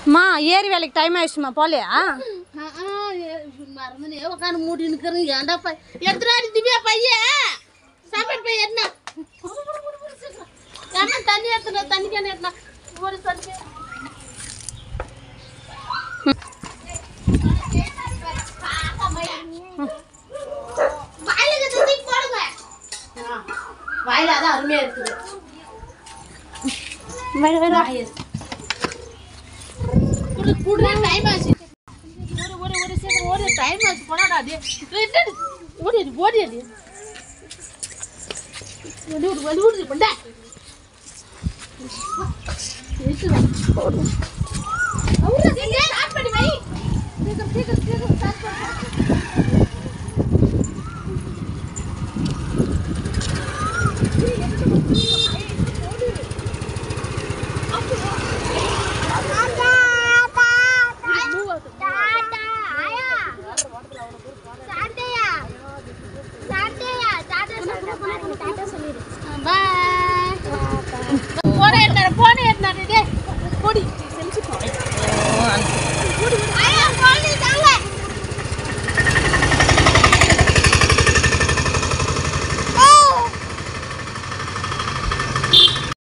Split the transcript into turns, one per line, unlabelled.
அம்மா ஏரி வேலைக்கு டைம் ஆயிடுச்சுமா போலையா
மறந்துனே உட்காந்து மூடி நிற்கிறேன் ஏன்டா பை எடுத்துடாடி திவ்யா பையன் சாப்பாடு பையன் என்ன என்ன தண்ணி எடுத்துனா தண்ணி கேன எடுத்துனா ஒரு தண்ணி வாயில இருக்கிறத தூக்கி போடுங்க வாயில அதான் அருமையா இருக்குது குடு குடு டைம் ஆச்சு ஒரு ஒரு ஒரு சீக்கிரம் ஓடி டைம் ஆச்சு போடாடா டே ரெண்டு ஓடி ஓடி ஓடி வெளி விடு வெளி விடு பண்ண போன எடுத்தாரு போன எடுத்தாரு டே போடி செஞ்சு போ